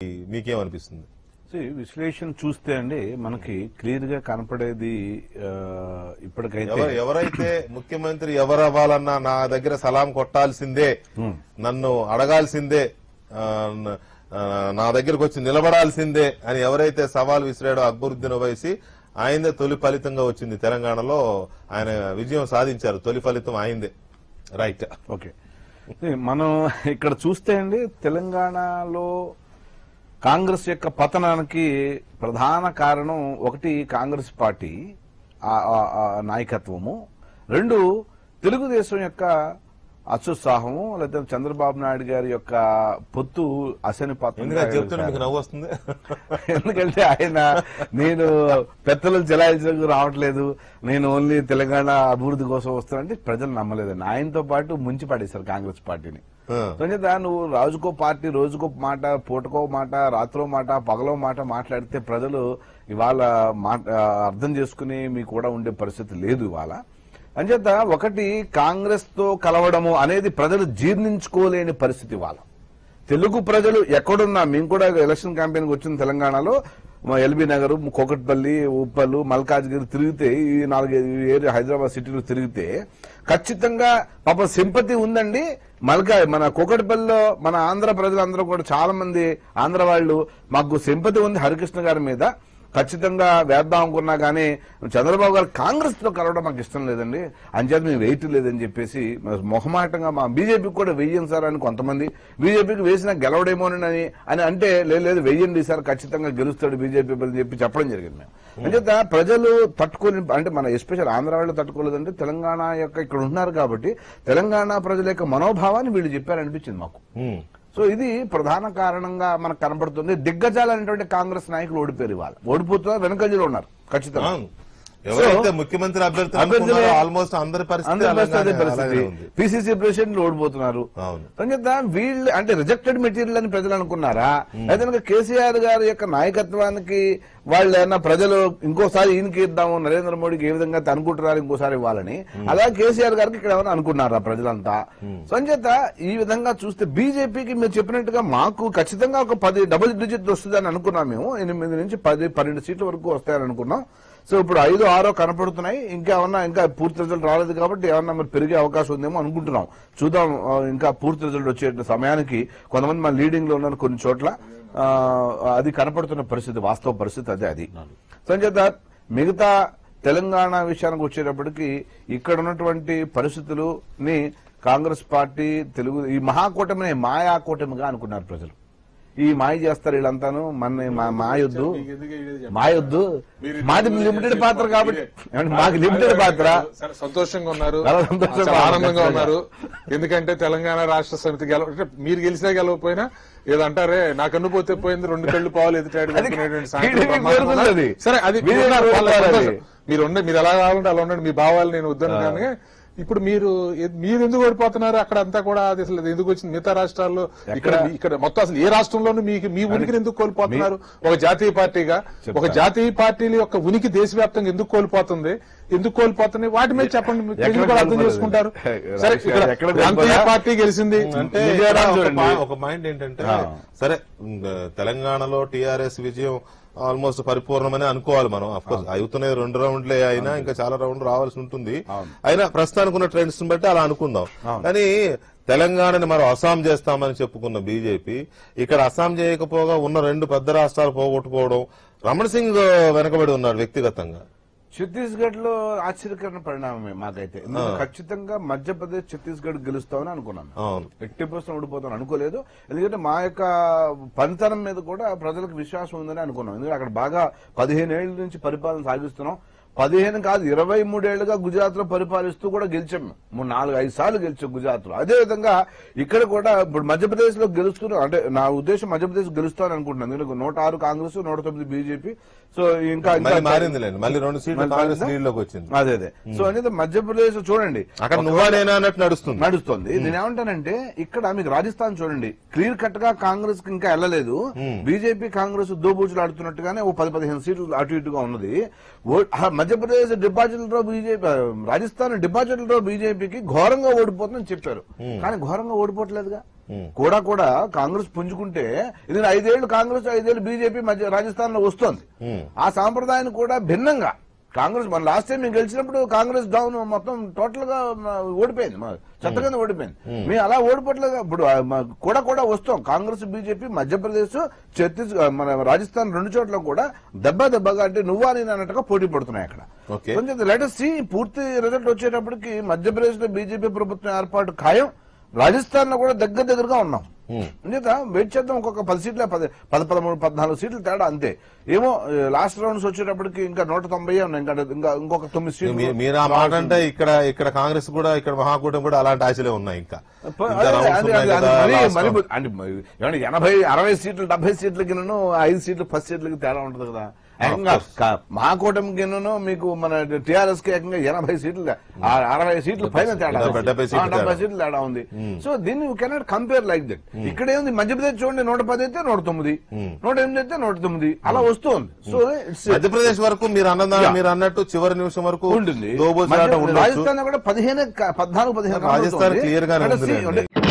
మీకేమనిపిస్తుంది See, విశ్లేషణ చూస్తే అండి మనకి క్లియర్ గా కనపడేది ఆ, ఇప్పటికైతే ఎవరు ఎవరైతే ముఖ్యమంత్రి ఎవరు అవ్వాలన్నా నా దగ్గర సలాం కొట్టాల్సిందే నన్ను అడగాల్సిందే ఆ, న- ఆ, నా దగ్గరకు వచ్చి నిలబడాల్సిందే అని ఎవరైతే సవాల్ విసిరాడో అక్బరుద్దీన్ ఓవైసీ ఆయనదే తొలి ఫలితంగా వచ్చింది తెలంగాణలో ఆయన విజయం సాధించారు తొలి ఫలితం ఆయనదే రైట్ ఓకే See, మనం ఇక్కడ చూస్తే అండి తెలంగాణలో కాంగ్రెస్ యొక్క పతనానికి ప్రధాన కారణం ఒకటి కాంగ్రెస్ పార్టీ ఆ- ఆ- ఆ నాయకత్వము రెండు తెలుగుదేశం యొక్క అత్యుత్సాహము లేదా చంద్రబాబు నాయుడు గారి యొక్క పొత్తు అసని ఎందుకంటే చెప్తుంటే మీకు నవ్వు వస్తుంది ఎందుకంటే ఆయన నేను పెద్దలు చెలాయించడానికి రావట్లేదు నేను ఓన్లీ తెలంగాణ అభివృద్ధి కోసం వస్తానంటే ప్రజలు నమ్మలేదండి ఆయనతో పాటు ముంచి పడేశారు కాంగ్రెస్ పార్టీని ఆ. సంచేత నువ్వు రాజుకో పార్టీ రోజుకో మాట పూటకో మాట రాత్రో మాట పగలో మాట మాట్లాడితే ప్రజలు ఇవాళ మాట అర్థం చేసుకుని మీకు కూడా ఉండే పరిస్థితి లేదు ఇవాళ అంచేత ఒకటి కాంగ్రెస్ తో కలవడము అనేది ప్రజలు జీర్ణించుకోలేని పరిస్థితి ఇవాళ తెలుగు ప్రజలు ఎక్కడున్నా మేము కూడా ఎలక్షన్ క్యాంపెయిన్ వచ్చిన తెలంగాణలో మా ఎల్బీ నగర్ కోకట్పల్లి ఉప్పలు మల్కాజ్గిరి తిరిగితే ఈ నాలుగైదు ఏరియా హైదరాబాద్ సిటీలో తిరిగితే ఖచ్చితంగా పాప సింపతి ఉందండి మల్కా మన కోకట్పల్లిలో మన ఆంధ్ర ప్రజలందరూ కూడా చాలా మంది ఆంధ్ర వాళ్ళు మాకు సింపతి ఉంది హరికృష్ణ గారి మీద ఖచ్చితంగా వేద్దాం అనుకున్నా కానీ చంద్రబాబు గారు కాంగ్రెస్ తో కలవడం మాకు ఇష్టం లేదండి అంచేత మేము వెయిట్ లేదని చెప్పేసి మొహమాటంగా మా బీజేపీకి కూడా వెయ్యం సార్ అని కొంతమంది బీజేపీకి వేసినా గెలవడేమోనని అని అంటే లేదు లేదు వెయ్యండి సార్ ఖచ్చితంగా గెలుస్తాడు బీజేపీ అని చెప్పి చెప్పడం జరిగింది మేము అంచేత ప్రజలు తట్టుకొని అంటే మన ఎస్పెషల్ ఆంధ్ర వాళ్ళు తట్టుకోలేదంటే తెలంగాణ యొక్క ఇక్కడ ఉన్నారు కాబట్టి తెలంగాణ ప్రజల యొక్క మనోభావాన్ని వీళ్ళు చెప్పారనిపించింది మాకు ఉమ్. సో ఇది ప్రధాన కారణంగా మనకు కనబడుతుంది దిగ్గజాలు అనేటువంటి కాంగ్రెస్ నాయకులు ఓడిపోయారు ఇవాళ ఓడిపోతున్నారు వెనకంజలో ఉన్నారు ఖచ్చితంగా అవును. ఎవరైతే ముఖ్యమంత్రి అభ్యర్థి అభ్యర్థులే- అనుకున్నారో ఆల్మోస్ట్ అందరి పరిస్థితి అందరి పరిస్థితి అదే అలాగే- పరిస్థితి అలాగే ఉంది పిసిసి ప్రెసిడెంట్లు ఓడిపోతున్నారు అవును సంగీత వీళ్ళు అంటే రిజెక్టెడ్ మెటీరియల్ అని ప్రజలు అనుకున్నారా అయితే కనుక కేసీఆర్ గారి యొక్క నాయకత్వానికి వాళ్ళు ఏమన్నా ప్రజలు ఇంకోసారి ఈయనకి ఇద్దాము నరేంద్ర మోడీకి ఏ విధంగా అయితే అనుకుంటున్నారు ఇంకోసారి ఇవ్వాలని అలా కేసీఆర్ గారికి ఇక్కడ ఏమైనా అనుకున్నారా ప్రజలంతా సంచేత ఈ విధంగా చూస్తే బీజేపీకి మీరు చెప్పినట్టుగా మాకు ఖచ్చితంగా ఒక పది డబుల్ డిజిట్ వస్తుందని అనుకున్నాం మేము ఎనిమిది నుంచి పది పన్నెండు సీట్ల వరకు వస్తాయని అనుకున్నాం సో ఇప్పుడు ఐదు ఆరో కనపడుతున్నాయి ఇంకా ఏమన్నా ఇంకా పూర్తి రిజల్ట్ రాలేదు కాబట్టి ఏమన్నా మరి పెరిగే అవకాశం ఉందేమో అనుకుంటున్నాం చూద్దాం ఆ, ఇంకా పూర్తి రిజల్ట్ వచ్చే సమయానికి కొంతమంది మన లీడింగ్ లో ఉన్నారు కొన్ని చోట్ల ఆ, అది కనపడుతున్న పరిస్థితి వాస్తవ పరిస్థితి అదే అది సంచేత మిగతా తెలంగాణ విషయానికి వచ్చేటప్పటికి ఇక్కడ ఉన్నటువంటి పరిస్థితులని కాంగ్రెస్ పార్టీ తెలుగు ఈ మహాకూటమిని మాయా కూటమిగా అనుకున్నారు ప్రజలు ఈ మాయ చేస్తారు వీళ్ళంతాను మన మా- మాయొద్దు మాయొద్దు మాది లిమిటెడ్ పాత్ర కాబట్టి ఏమండి, మాకు లిమిటెడ్ పాత్ర సరే, సంతోషంగా ఉన్నారు చాలా సంతోషంగా చాలా ఉన్నారు. ఆనందంగా ఉన్నారు ఎందుకంటే తెలంగాణ రాష్ట్ర సమితి గెలవ అంటే మీరు గెలిచినా గెలవకపోయినా ఏదో అంటారే నా కన్ను పోతే పోయింది రెండు కళ్ళు పావులు ఎదుటాడు అది అనుకునేటువంటి సాయంత్రం టీడీపీ బ్రహ్మాండంగా కోరుకుంది ఉన్నారు. అది. సరే అది మీరే ఉన్నారు, వాళ్ళ కోరుకున్నారు సంతోషం. అది. మీరు ఉండే మీరు ఎలా కావాలంటే అలా ఉండండి మీ భావాలు నేను వద్దను కానీ ఇప్పుడు మీరు ఎ- మీరు ఎందుకు ఓడిపోతున్నారు అక్కడ అంతా కూడా అది అసలు అది ఎందుకు వచ్చింది మిగతా రాష్ట్రాల్లో ఇక్కడ మీ- ఇక్కడ మొత్తం అసలు ఏ రాష్ట్రంలోనూ మీకు మీ ఉనికిని ఎందుకు కోల్పోతున్నారు ఒక జాతీయ పార్టీగా ఒక జాతీయ పార్టీల యొక్క ఉనికి దేశవ్యాప్తంగా ఎందుకు కోల్పోతుంది ఎందుకు కోల్పోతుంది వాటి మీద చెప్పండి మీరు ఎక్కడ కూడా అర్థం కోల్పోలేదు? చేసుకుంటారు ఎక్కడ సరే ఇక్కడ ఎక్కడ ప్రాంతీయ కోల్పోలే? పార్టీ గెలిచింది అంటే విజయనగరం ఇక్కడ ఒక చూడండి. పా- ఒక పాయింట్ ఏంటంటే ఆ. సరే ఉమ్, తెలంగాణలో టిఆర్ఎస్ విజయం ఆల్మోస్ట్ పరిపూర్ణమని అనుకోవాలి మనం అఫ్ కోర్స్ అవుతున్నాయి రెండు రౌండ్లే అయినా ఇంకా చాలా రౌండ్ రావాల్సి ఉంటుంది అయినా ప్రస్తుతానికి ఉన్న ట్రెండ్స్ బట్టి అలా అనుకుందాం కానీ తెలంగాణని మనం అస్సాం చేస్తామని చెప్పుకున్న బీజేపీ ఇక్కడ అస్సాం చేయకపోగా ఉన్న రెండు పెద్ద రాష్ట్రాలు పోగొట్టుకోవడం రమణ సింగ్ వెనకబడి ఉన్నాడు వ్యక్తిగతంగా ఛత్తీస్గఢ్ లో ఆశ్చర్యకరమైన పరిణామమే మాకైతే ఎందుకంటే ఖచ్చితంగా మధ్యప్రదేశ్ ఛత్తీస్గఢ్ గెలుస్తామని అనుకున్నాం అవును ఎట్టి పర్సెంట్ ఓడిపోతాం అనుకోలేదు ఎందుకంటే మా యొక్క పనితనం మీద కూడా ప్రజలకు విశ్వాసం ఉందని అనుకున్నాం ఎందుకంటే అక్కడ బాగా పదిహేను ఏళ్ల నుంచి పరిపాలన సాగిస్తున్నాం పదిహేను కాదు ఇరవై మూడేళ్లుగా గుజరాత్ లో పరిపాలిస్తూ కూడా గెలిచాం మేము. మూడు నాలుగు ఐదు సార్లు గెలిచాం గుజరాత్ లో అదే విధంగా ఇక్కడ కూడా ఇప్పుడు మధ్యప్రదేశ్ లో గెలుస్తున్నాం అంటే నా ఉద్దేశం మధ్యప్రదేశ్ గెలుస్తాను అనుకుంటున్నాను ఎందుకంటే నూట ఆరు కాంగ్రెస్ నూట తొమ్మిది బీజేపీ సో ఇంకా మళ్ళీ ఇంకా మారిందిలేండి మళ్ళీ రెండు సీట్లు మళ్ళీ కాంగ్రెస్ మారిందా? లీడ్ లోకి వచ్చింది అదే అదే సో అనేది మధ్యప్రదేశ్ చూడండి అక్కడ నువ్వా నేనా అన్నట్టు నడుస్తుంది నడుస్తుంది నేను ఏమంటానంటే ఇక్కడ మీకు రాజస్థాన్ చూడండి క్లియర్ కట్ గా కాంగ్రెస్ కి ఇంకా వెళ్ళలేదు బీజేపీ కాంగ్రెస్ దోబూచులు ఆడుతున్నట్టుగానే ఓ పది పదిహేను సీట్లు అటు ఇటుగా ఉన్నది ఓ- ఆ మధ్యప్రదేశ్ డిపాజిట్లతో బీజేపీ రాజస్థాన్ డిపాజిట్లతో బీజేపీకి ఘోరంగా ఓడిపోతుందని చెప్పారు కానీ ఘోరంగా ఓడిపోవట్లేదుగా కూడా కూడా కాంగ్రెస్ పుంజుకుంటే ఇది ఐదేళ్లు కాంగ్రెస్ ఐదేళ్లు బీజేపీ మధ్య రాజస్థాన్ లో వస్తోంది ఆ సాంప్రదాయాన్ని కూడా భిన్నంగా కాంగ్రెస్ మన లాస్ట్ టైం మేము గెలిచినప్పుడు కాంగ్రెస్ డౌన్ మొత్తం టోటల్ గా మ, ఓడిపోయింది మా చెత్త కింద ఓడిపోయింది మేము అలా ఓడిపోవట్లేదు ఇప్పుడు ఆ, మ, కూడా కూడా వస్తాం కాంగ్రెస్ బీజేపీ మధ్యప్రదేశ్ ఛత్తీస్గఢ్ మన రాజస్థాన్ రెండు చోట్ల కూడా దెబ్బ దెబ్బగా అంటే నువ్వా నేను అన్నట్టుగా పోటీ పడుతున్నాయి అక్కడ Okay. కొంచెం లెటెస్ట్ సి పూర్తి రిజల్ట్ వచ్చేటప్పటికి మధ్యప్రదేశ్ లో బీజేపీ ప్రభుత్వం ఏర్పాటు ఖాయం రాజస్థాన్ లో కూడా దగ్గర దగ్గరగా ఉన్నాం అంచేత వెయిట్ చేద్దాం ఇంకొక పది సీట్ల పది పది పదమూడు పద్నాలుగు సీట్లు తేడా అంతే ఏమో లాస్ట్ రౌండ్స్ వచ్చేటప్పటికి ఇంకా నూట తొంభై ఉన్నాయి ఇంకా ఇంకా ఇంకొక తొమ్మిది మీ- సీట్లు మీరు ఆ మాట అంటే ఇక్కడ ఇక్కడ కాంగ్రెస్ కూడా ఇక్కడ మహాకూటమి కూడా అలాంటి ఆశలే ఉన్నాయి ఇంకా ప- ఇంకా అదే, rounds అదే, ఉన్నాయి అదే, కదా, మరి- last మరి round. అంటే ఏమంటే ఎనభై అరవై సీట్లు డెబ్బై సీట్లకి ఐదు సీట్లు పది సీట్లకి తేడా ఉంటుంది కదా ఏకంగా క- మహాకూటమికి మీకు మన టిఆర్ఎస్ కి ఏకంగా ఎనభై సీట్లు ఆ అరవై సీట్లు పైన తేడా డెబ్బై- ఉంది. డెబ్బై సీట్లు ఆ, డెబ్బై తేడా. సీట్లు తేడా ఉంది సో దీన్ని you cannot compare like that ఇక్కడ ఏంది మధ్యప్రదేశ్ చూడండి నూట పది అయితే నూట తొమ్మిది నూట ఎనిమిది అయితే నూట తొమ్మిది అలా వస్తుంది సో ఇట్స్ మధ్యప్రదేశ్ వరకు మీరు అన్నదా Yeah. మీరు అన్నట్టు చివరి నిమిషం వరకు ఉంటుంది దోబూచులాట మధ్య- ఉండొచ్చు రాజస్థాన్ కూడా పదిహేను పద్నాలుగు పదిహేను రాజస్థాన్ కనబడుతోంది. క్లియర్ గానే అంటే ఉంది see, అంటే